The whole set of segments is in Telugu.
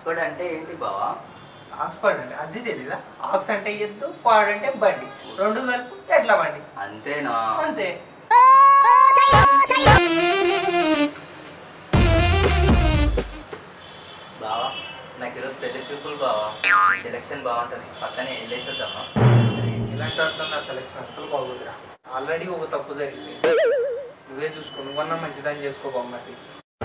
ఆక్స్ఫర్డ్ అంటే ఏంటి బావా ఆక్స్ఫర్డ్ అంటే అది తెలీదా ఆక్స్ అంటే ఎద్దు ఫార్డ్ అంటే బండి రెండు కలుపు ఎట్లా బండి అంతేనా అంతే బావా నాకు ఈరోజు పెళ్లి చూపులు బావా సెలక్షన్ బాగుంటది పక్కనే వెళ్ళేసేద్దామా ఇలాంటి వాటిలో నా సెలక్షన్ అస్సలు బాగోదురా ఆల్రెడీ ఒక తప్పు జరిగింది నువ్వే చూసుకో నువ్వన్నా మంచిదని చేసుకో బొమ్మకి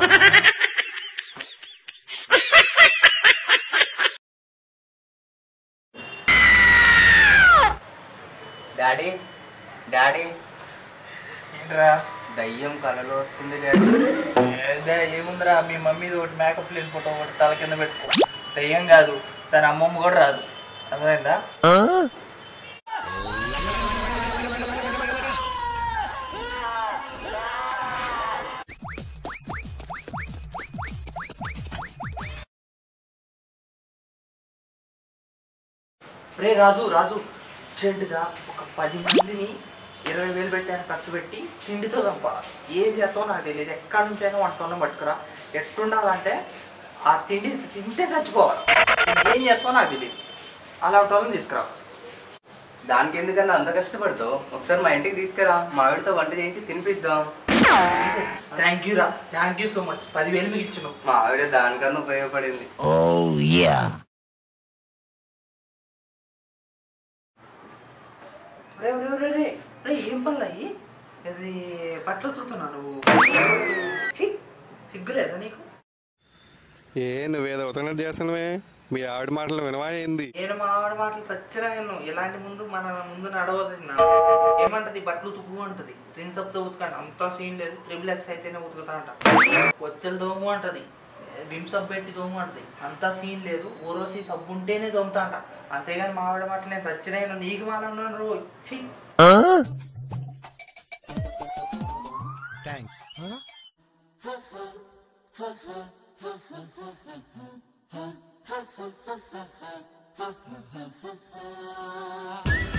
డాడీ డాడీ ఏంట్రా దయ్యం కలలో వస్తుంది డాడీ ఏదే, ఏముందిరా మీ మమ్మీ ఒకటి మేకప్ లేని ఫోటో ఒకటి తల కింద పెట్టుకో దయ్యం కాదు దాని అమ్మమ్మ కూడా రాదు అర్థమైందా రే రాజు రాజు అర్జెంటుగా ఒక పది మందిని ఇరవై వేలు పెట్టాను ఖర్చు పెట్టి తిండితో తప్ప ఏం చేస్తావో నాకు తెలియదు ఎక్కడి నుంచైనా వంటలో పట్టుకురా ఎట్టుండాలంటే ఆ తిండి తింటే చచ్చిపోవాలి ఏం చేస్తావో నాకు తెలియదు అలాంటి వాళ్ళని తీసుకురా దానికి ఎందుకన్నా అంత కష్టపడతావు ఒకసారి మా ఇంటికి తీసుకురా మా ఆవిడతో వంట చేయించి తినిపిద్దాం థ్యాంక్ యూ రా థ్యాంక్ యూ సో మచ్ పదివేలు మీకు ఇచ్చిన మా ఆవిడ దానికన్నా ఉపయోగపడింది రే రే రే రే రే ఏం పనులు అయ్యి ఇది బట్టలు ఉతుకుతున్నా నువ్వు ఛీ, సిగ్గులేదా నీకు ఏ నువ్వేదో ఉతకనట్టు చేస్తున్నావే మీ ఆవిడ మాటలు వినవా ఏంది నేను మా ఆవిడ మాటలు చచ్చినా నేను ఇలాంటి ముందు మన ముందు నడవదు నా ఏమంటది బట్టలు ఉతుకు అంటది ప్రిన్స్ అప్ తో ఉతకండి అంత సీన్ లేదు ట్రిపుల్ ఎక్స్ అయితేనే ఉతుకుతా అంట వచ్చలు దోము అంటది విమ్ సబ్ పెట్టి దోము అంటది అంత సీన్ లేదు ఓరోసి సబ్బు ఉంటేనే దోముతా అంట అంతేగాని మా ఆవిడ మాటలు నేను చచ్చినా నీకు మాలన్నాను రో ఛీ ha ha ha ha ha ha ha ha